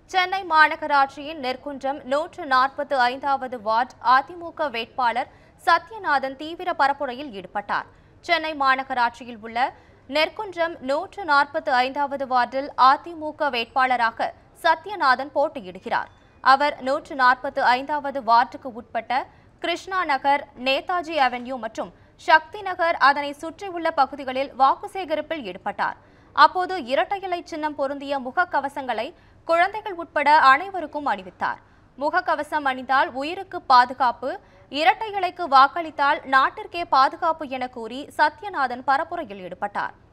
சென்னை மாநகராட்சியின் நெற்குன்றம் நூற்று நாற்பத்து ஐந்தாவது வார்டு அதிமுக வேட்பாளர் சத்யநாதன் தீவிர பரப்புரையில் ஈடுபட்டார் சென்னை மாநகராட்சியில் உள்ள நெற்குன்றம் நூற்று நாற்பத்து ஐந்தாவது வார்டில் அதிமுக வேட்பாளராக சத்யநாதன் போட்டியிடுகிறார் அவர் நூற்று நாற்பத்து ஐந்தாவது வார்டுக்கு உட்பட்ட கிருஷ்ணா நகர் நேதாஜி அவென்யூ மற்றும் சக்தி நகர் அதனை சுற்றியுள்ள பகுதிகளில் வாக்கு சேகரிப்பில் ஈடுபட்டார் அப்போது இரட்டை இலை சின்னம் பொருந்திய முகக்கவசங்களை குழந்தைகள் உட்பட அனைவருக்கும் அணிவித்தார் முகக்கவசம் அணிந்தால் உயிருக்கு பாதுகாப்பு இரட்டை இலைக்கு வாக்களித்தால் நாட்டிற்கே பாதுகாப்பு என கூறி சத்யநாதன் பரப்புரையில் ஈடுபட்டார்